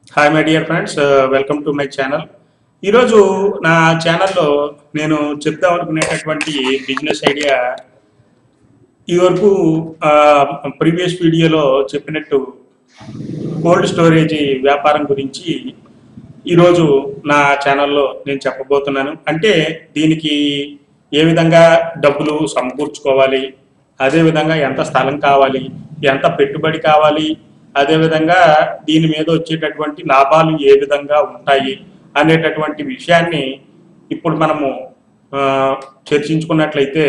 hi my dear friends welcome to my channel ఈరోజు నా ఛానల్లో నేను చెప్దాం అనుకునేటటువంటి బిజినెస్ ఐడియా ఈ వరకు ప్రీవియస్ వీడియోలో చెప్పినట్టు కోల్డ్ స్టోరేజ్ వ్యాపారం గురించి ఈరోజు నా ఛానల్లో నేను చెప్పబోతున్నాను అంటే దీనికి ఏ విధంగా డబ్బులు సమకూర్చుకోవాలి అదేవిధంగా ఎంత స్థలం కావాలి ఎంత పెట్టుబడి కావాలి అదేవిధంగా దీని మీద వచ్చేటటువంటి లాభాలు ఏ విధంగా ఉంటాయి అనేటటువంటి విషయాన్ని ఇప్పుడు మనము ఆ, చర్చించుకున్నట్లయితే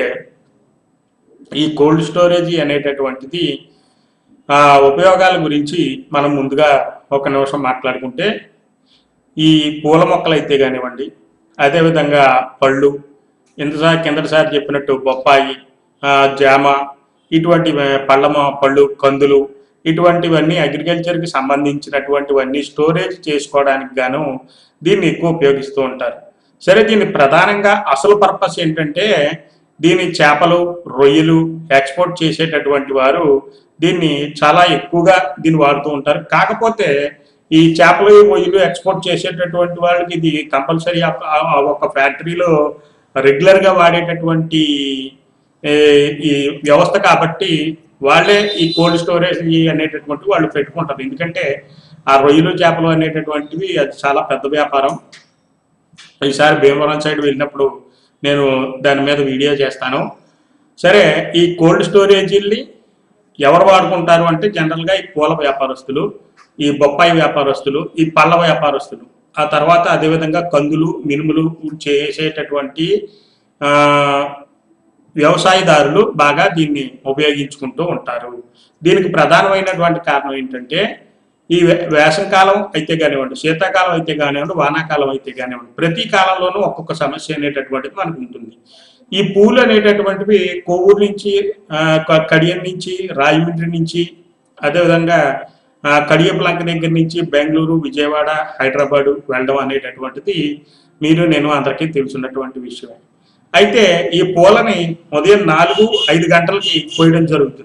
ఈ కోల్డ్ స్టోరేజ్ అనేటటువంటిది ఆ ఉపయోగాల గురించి మనం ముందుగా ఒక నిమిషం మాట్లాడుకుంటే ఈ పూల మొక్కలు అయితే కానివ్వండి అదేవిధంగా పళ్ళు ఇంతసారి కిందటిసారి చెప్పినట్టు బొప్పాయి ఆ, జామ ఇటువంటి ఆ, పళ్ళ మొ- పళ్ళు కందులు ఇటువంటివన్నీ అగ్రికల్చర్కి సంబంధించినటువంటివన్నీ స్టోరేజ్ చేసుకోవడానికి గాను దీన్ని ఎక్కువ ఉపయోగిస్తూ ఉంటారు సరే దీని ప్రధానంగా అసలు పర్పస్ ఏంటంటే దీని చేపలు రొయ్యలు ఎక్స్పోర్ట్ చేసేటటువంటి వారు దీన్ని చాలా ఎక్కువగా దీన్ని వాడుతూ ఉంటారు కాకపోతే ఈ చేపలు రొయ్యలు ఎక్స్పోర్ట్ చేసేటటువంటి వాళ్ళకి ఇది కంపల్సరీ ఒక ఫ్యాక్టరీలో రెగ్యులర్ గా వాడేటటువంటి ఏ, ఈ వ్యవస్థ కాబట్టి వాళ్ళే ఈ కోల్డ్ స్టోరేజ్ అనేటటువంటి వాళ్ళు పెట్టుకుంటారు ఎందుకంటే ఆ రొయ్యలు చేపలు అనేటటువంటివి అది చాలా పెద్ద వ్యాపారం ఈసారి భీమవరం సైడ్ వెళ్ళినప్పుడు నేను దాని మీద వీడియో చేస్తాను సరే ఈ కోల్డ్ స్టోరేజీల్ని ఎవరు వాడుకుంటారు అంటే జనరల్గా ఈ పూల వ్యాపారస్తులు ఈ బొప్పాయి వ్యాపారస్తులు ఈ పళ్ళ వ్యాపారస్తులు ఆ తర్వాత అదేవిధంగా కందులు మినుములు చేసేటటువంటి ఆ, వ్యవసాయదారులు బాగా దీన్ని ఉపయోగించుకుంటూ ఉంటారు దీనికి ప్రధానమైనటువంటి కారణం ఏంటంటే ఈ వే- వేసవికాలం అయితే కానివ్వండి శీతాకాలం అయితే కానివ్వండి వానాకాలం అయితే కానివ్వండి ప్రతి కాలంలోనూ ఒక్కొక్క సమస్య అనేటటువంటిది మనకు ఉంటుంది ఈ పూలు అనేటటువంటివి కొవ్వూరు నుంచి ఆ, క- కడియం నుంచి రాజమండ్రి నుంచి అదేవిధంగా ఆ, కడియప్లంక దగ్గర నుంచి బెంగళూరు విజయవాడ హైదరాబాదు వెళ్ళడం అనేటటువంటిది మీరు నేను అందరికీ తెలుసున్నటువంటి విషయం అయితే ఈ పూలని ఉదయం నాలుగు ఐదు గంటలకి కోయడం జరుగుతుంది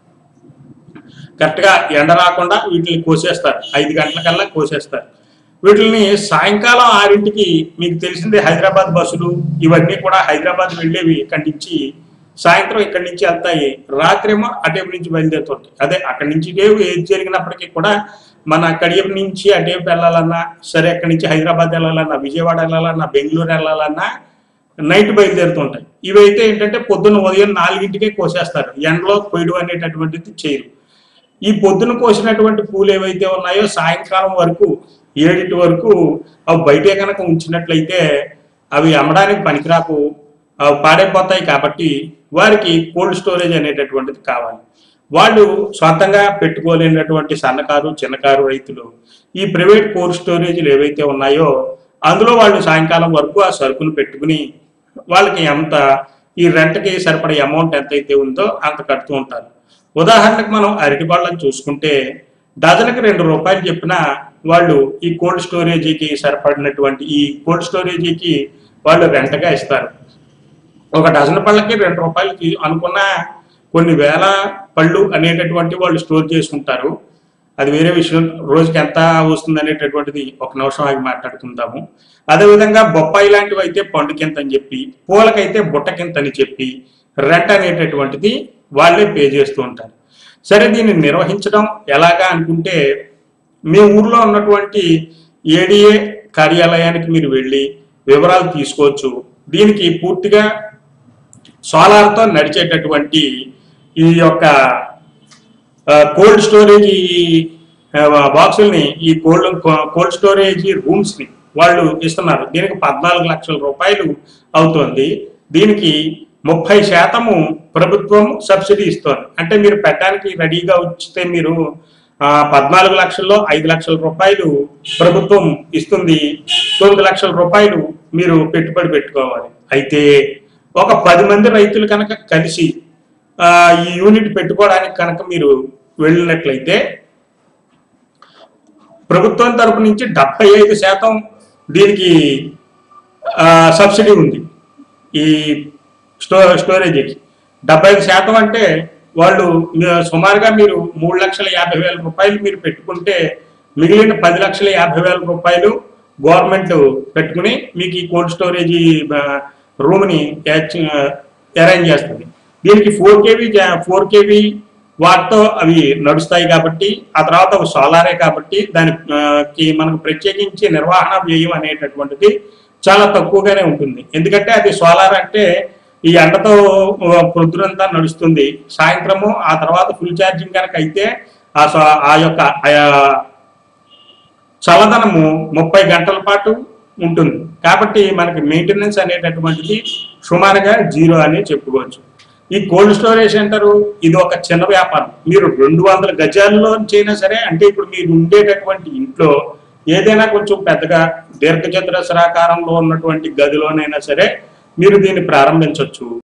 కరెక్ట్గా ఎండ రాకుండా వీటిని కోసేస్తారు ఐదు గంటలకల్లా కోసేస్తారు వీటిని సాయంకాలం ఆరింటికి మీకు తెలిసిందే హైదరాబాద్ బస్సులు ఇవన్నీ కూడా హైదరాబాద్ వెళ్ళేవి ఇక్కడి నుంచి సాయంత్రం ఇక్కడి నుంచి వెళ్తాయి రాత్రేమో అటేపు నుంచి బయలుదేరుతుంటాయి అదే అక్కడి నుంచి ఇటేపు ఏది జరిగినప్పటికీ కూడా మన కడియం నుంచి అటేపు వెళ్ళాలన్నా సరే అక్కడి నుంచి హైదరాబాద్ వెళ్ళాలన్నా విజయవాడ వెళ్ళాలన్నా బెంగళూరు వెళ్ళాలన్నా నైట్ బయలుదేరుతుంటాయి ఇవైతే ఏంటంటే పొద్దున్న ఉదయం నాలుగింటికే కోసేస్తారు ఎండలో కొయ్యడం అనేటటువంటిది చేయరు ఈ పొద్దున కోసినటువంటి పూలు ఏవైతే ఉన్నాయో సాయంకాలం వరకు ఏడింటి వరకు అవి బయటే కనుక ఉంచినట్లయితే అవి అమ్మడానికి పనికిరాకు అవి పాడైపోతాయి కాబట్టి వారికి కోల్డ్ స్టోరేజ్ అనేటటువంటిది కావాలి వాళ్ళు సొంతంగా పెట్టుకోలేనటువంటి సన్నకారు చిన్నకారు రైతులు ఈ ప్రైవేట్ కోల్డ్ స్టోరేజ్లు ఏవైతే ఉన్నాయో అందులో వాళ్ళు సాయంకాలం వరకు ఆ సరుకును పెట్టుకుని వాళ్ళకి ఎంత ఈ రెంట్కి సరిపడే అమౌంట్ ఎంతైతే ఉందో అంత కడుతూ ఉంటారు ఉదాహరణకు మనం అరటి పళ్ళని చూసుకుంటే డజన్కి రెండు రూపాయలు చెప్పిన వాళ్ళు ఈ కోల్డ్ స్టోరేజీకి సరిపడినటువంటి ఈ కోల్డ్ స్టోరేజీకి వాళ్ళు రెంట్గా ఇస్తారు ఒక డజన్ పళ్ళకి రెండు రూపాయలకి అనుకున్న కొన్ని వేల పళ్ళు అనేటటువంటి వాళ్ళు స్టోర్ చేసుకుంటారు అది వేరే విషయం రోజుకి ఎంత వస్తుంది అనేటటువంటిది ఒక నిమిషం ఆగి మాట్లాడుకుందాము అదేవిధంగా బొప్పాయి లాంటివి అయితే పండుకింత అని చెప్పి పూలకైతే బుట్టకింత అని చెప్పి రెంట్ అనేటటువంటిది వాళ్ళే పే చేస్తూ ఉంటారు సరే దీన్ని నిర్వహించడం ఎలాగా అనుకుంటే మీ ఊర్లో ఉన్నటువంటి ఏడిఏ కార్యాలయానికి మీరు వెళ్ళి వివరాలు తీసుకోవచ్చు దీనికి పూర్తిగా సోలార్తో నడిచేటటువంటి ఈ యొక్క కోల్డ్ స్టోరేజ్ బాక్సుల్ని ఈ కోల్డ్ కోల్డ్ స్టోరేజ్ రూమ్స్ ని వాళ్ళు ఇస్తున్నారు దీనికి పద్నాలుగు లక్షల రూపాయలు అవుతోంది దీనికి ముప్పై శాతము ప్రభుత్వం సబ్సిడీ ఇస్తోంది అంటే మీరు పెట్టడానికి రెడీగా ఉంచితే మీరు ఆ, పద్నాలుగు లక్షల్లో ఐదు లక్షల రూపాయలు ప్రభుత్వం ఇస్తుంది తొమ్మిది లక్షల రూపాయలు మీరు పెట్టుబడి పెట్టుకోవాలి అయితే ఒక పది మంది రైతులు కనుక కలిసి ఆ, ఈ యూనిట్ పెట్టుకోవడానికి కనుక మీరు వెళ్ళినట్లయితే ప్రభుత్వం తరపు నుంచి డెబ్బై ఐదు శాతం దీనికి ఆ, సబ్సిడీ ఉంది ఈ స్టో స్టోరేజీకి డెబ్బై ఐదు శాతం అంటే వాళ్ళు మీ- సుమారుగా మీరు మూడు లక్షల యాభై వేల రూపాయలు మీరు పెట్టుకుంటే మిగిలిన పది లక్షల యాభై వేల రూపాయలు గవర్నమెంట్ పెట్టుకుని మీకు ఈ కోల్డ్ స్టోరేజ్ రూమ్ని అరేంజ్ చేస్తుంది దీనికి ఫోర్ కేవీ ఫోర్ కేవీ వాటితో అవి నడుస్తాయి కాబట్టి ఆ తర్వాత ఒక సోలారే కాబట్టి దానికి మనకు ప్రత్యేకించి నిర్వహణ వ్యయం అనేటటువంటిది చాలా తక్కువగానే ఉంటుంది ఎందుకంటే అది సోలార్ అంటే ఈ ఎండతో ఆ, పొద్దునంతా నడుస్తుంది సాయంత్రము ఆ తర్వాత ఫుల్ ఛార్జింగ్ కనుక అయితే ఆ సో- ఆ యొక్క ఆ చల్లదనము ముప్పై గంటల పాటు ఉంటుంది కాబట్టి మనకి మెయింటెనెన్స్ అనేటటువంటిది సుమారుగా జీరో అని చెప్పుకోవచ్చు ఈ కోల్డ్ స్టోరేజ్ సెంటర్ ఇది ఒక చిన్న వ్యాపారం మీరు రెండు వందల గజాల్లో చేయనా సరే అంటే ఇప్పుడు మీరు ఉండేటటువంటి ఇంట్లో ఏదైనా కొంచెం పెద్దగా దీర్ఘచతురస్రాకారంలో ఉన్నటువంటి గదిలోనైనా సరే మీరు దీన్ని ప్రారంభించవచ్చు